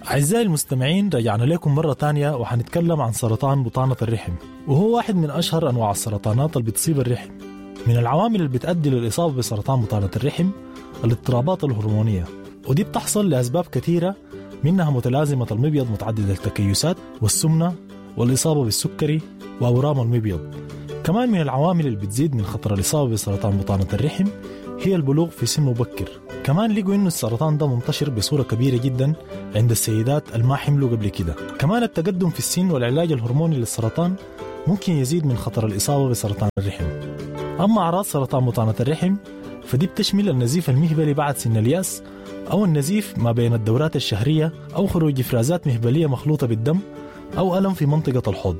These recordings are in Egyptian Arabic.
أعزائي المستمعين رجعنا لكم مرة تانية وحنتكلم عن سرطان بطانة الرحم وهو واحد من أشهر أنواع السرطانات اللي بتصيب الرحم من العوامل اللي بتؤدي للإصابة بسرطان بطانة الرحم الاضطرابات الهرمونية ودي بتحصل لأسباب كثيرة منها متلازمة المبيض متعددة التكيسات والسمنة والإصابة بالسكري وأورام المبيض كمان من العوامل اللي بتزيد من خطر الإصابة بسرطان بطانة الرحم هي البلوغ في سن مبكر كمان لقوا انه السرطان ده منتشر بصوره كبيره جدا عند السيدات اللي ما حملوا قبل كده كمان التقدم في السن والعلاج الهرموني للسرطان ممكن يزيد من خطر الاصابه بسرطان الرحم اما اعراض سرطان بطانه الرحم فدي بتشمل النزيف المهبلي بعد سن الياس او النزيف ما بين الدورات الشهريه او خروج افرازات مهبليه مخلوطه بالدم او الم في منطقه الحوض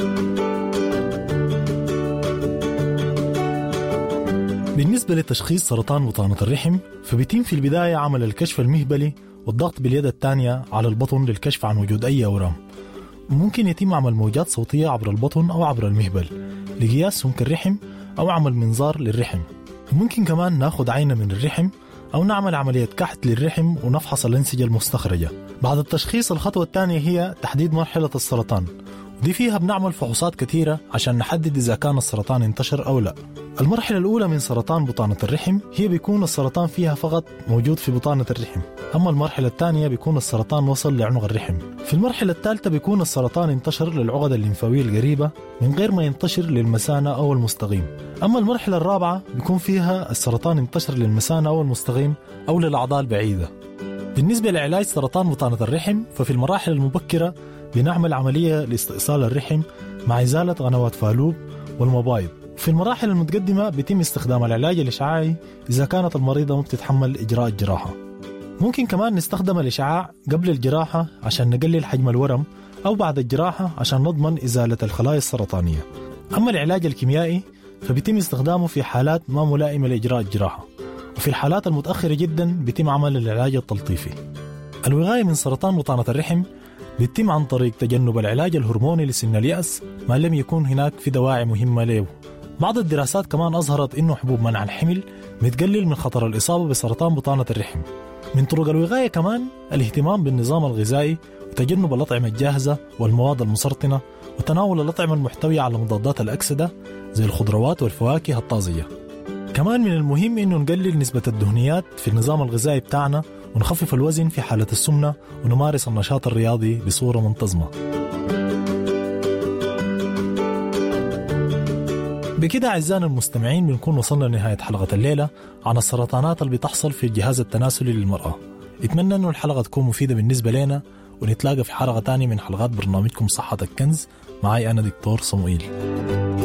بالنسبة لتشخيص سرطان بطانة الرحم فبيتم في البداية عمل الكشف المهبلي والضغط باليد الثانية على البطن للكشف عن وجود أي أورام ممكن يتم عمل موجات صوتية عبر البطن أو عبر المهبل لقياس سمك الرحم أو عمل منظار للرحم ممكن كمان ناخد عينة من الرحم أو نعمل عملية كحت للرحم ونفحص الأنسجة المستخرجة بعد التشخيص الخطوة الثانية هي تحديد مرحلة السرطان ودي فيها بنعمل فحوصات كثيرة عشان نحدد إذا كان السرطان انتشر أو لا المرحلة الأولى من سرطان بطانة الرحم هي بيكون السرطان فيها فقط موجود في بطانة الرحم أما المرحلة الثانية بيكون السرطان وصل لعنق الرحم في المرحلة الثالثة بيكون السرطان انتشر للعقد الليمفاوية القريبة من غير ما ينتشر للمثانة أو المستقيم أما المرحلة الرابعة بيكون فيها السرطان انتشر للمثانة أو المستقيم أو للأعضاء البعيدة بالنسبة لعلاج سرطان بطانة الرحم ففي المراحل المبكرة بنعمل عملية لاستئصال الرحم مع إزالة قنوات فالوب والمبايض في المراحل المتقدمة بيتم استخدام العلاج الإشعاعي إذا كانت المريضة ما بتتحمل إجراء الجراحة ممكن كمان نستخدم الإشعاع قبل الجراحة عشان نقلل حجم الورم أو بعد الجراحة عشان نضمن إزالة الخلايا السرطانية أما العلاج الكيميائي فبيتم استخدامه في حالات ما ملائمة لإجراء الجراحة وفي الحالات المتأخرة جدا بيتم عمل العلاج التلطيفي الوقاية من سرطان بطانة الرحم بيتم عن طريق تجنب العلاج الهرموني لسن اليأس ما لم يكون هناك في دواعي مهمة له بعض الدراسات كمان أظهرت أنه حبوب منع الحمل بتقلل من خطر الإصابة بسرطان بطانة الرحم من طرق الوقاية كمان الاهتمام بالنظام الغذائي وتجنب الأطعمة الجاهزة والمواد المسرطنة وتناول الأطعمة المحتوية على مضادات الأكسدة زي الخضروات والفواكه الطازجة كمان من المهم انه نقلل نسبة الدهنيات في النظام الغذائي بتاعنا ونخفف الوزن في حالة السمنة ونمارس النشاط الرياضي بصورة منتظمة بكده أعزائنا المستمعين بنكون وصلنا لنهاية حلقة الليلة عن السرطانات اللي بتحصل في الجهاز التناسلي للمرأة اتمنى انه الحلقة تكون مفيدة بالنسبة لنا ونتلاقى في حلقة تانية من حلقات برنامجكم صحة الكنز معي أنا دكتور صموئيل